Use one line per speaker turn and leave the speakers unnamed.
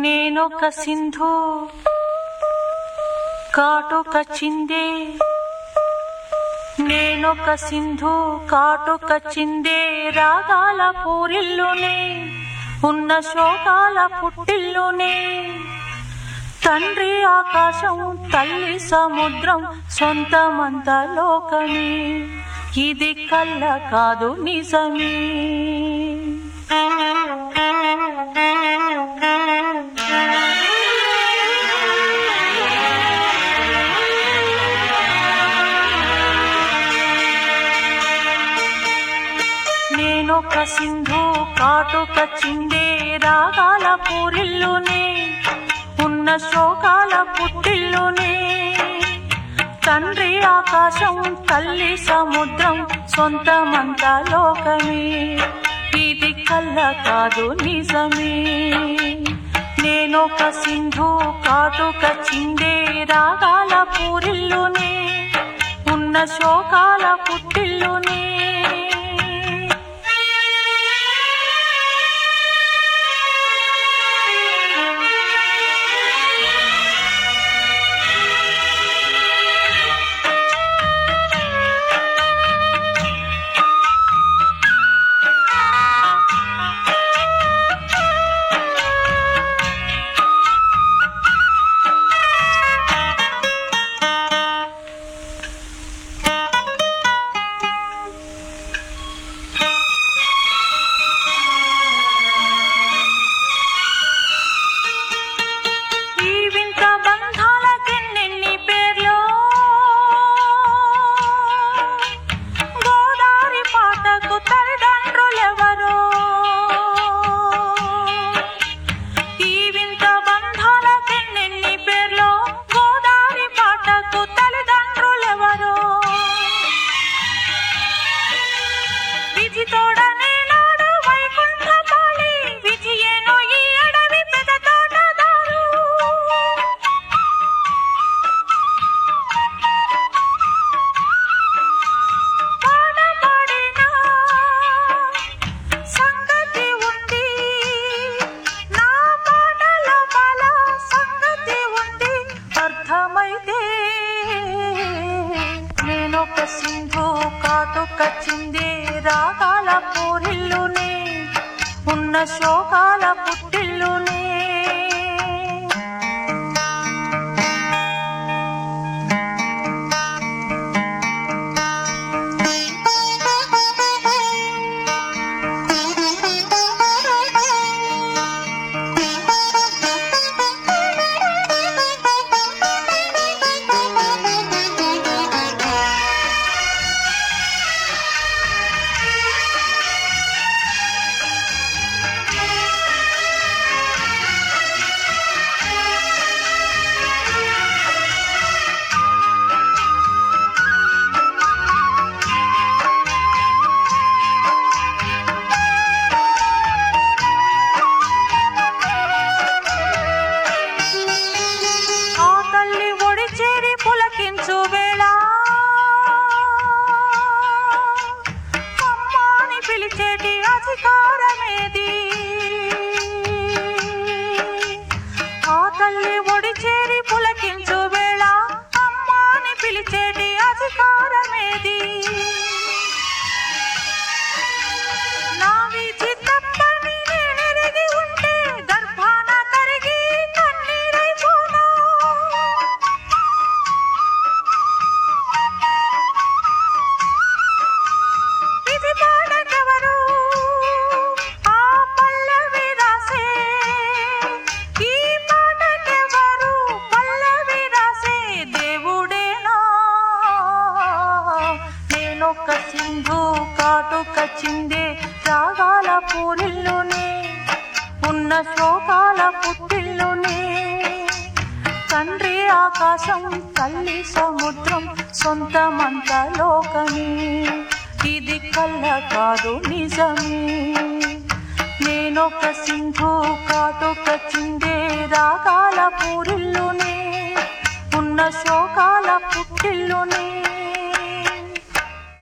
నేనొక సింధు కాటుక చిందే నేనొక సింధు కాటుక చిందే రాగాల పూరిల్లునే ఉన్న శోకాల పుట్టిల్లునే తండ్రి ఆకాశం తల్లి సముద్రం సొంతమంత లోకమే ఇది కళ్ళ కాదు నిజమే నేనొక సింధు కాటుక చిందే రాగాల పూరిల్లునే ఉన్న శోకాల పుట్టిల్లునే తండ్రి ఆకాశం తల్లి సముద్రం సొంతమంత లోకమే ఇది కళ్ళ కాదు నిజమే నేనొక సింధు కాటుక చిందే రాగాల పూరిల్లునే ఉన్న శోకాల పుట్టిల్లునే ఈ వింత బంధాలకెన్నెన్ని పేర్లో గోదారి పాటకు తల్లిదండ్రులెవరో ఈ వింత బంధాలకెన్నెన్ని పేర్లో గోదారి పాటకు తల్లిదండ్రులెవరో విధి తోడనే నాడు వైకుంఠపాళి విజయేనో ఈ అడవి పెద తోటదారు పాడబడిన సంగతి ఉంది నా పాటలో బల సంగతి ఉంది అర్థమైతే నేనొక సింధు కాటుక చిందే రాగాల పూరిల్లునే ఉన్న శోకాల పుట్టిల్లునే ఆ తల్లి ఒడి చేరి పులకించు వేళ అమ్మాని పిలిచేటి అధికారమేది ఆ తల్లి ఒడి చేరి పులకించు వేళ అమ్మాని పిలిచేటి అధికారమేది నా విధి తప్పని నేనెరిగి ఉంటే గర్భాన కరిగి కన్నీరైపోనా విధి పాడకెవరు ఆ పల్లవి రాసే ఈ పాటకెవరు పల్లవి రాసే దేవుడేనా నేనొక సింధు కాటుక చిందే రాగాల పూరిల్లునే ఉన్న శోకాల పుట్టిల్లునే తండ్రి ఆకాశం తల్లి సముద్రం సొంతమంత లోకమే ఇది కళ్ళ కాదు నిజమే నేనొక సింధు కాటుక చిందే రాగాల పూరిల్లునే ఉన్న శోకాల పుట్టిల్లునే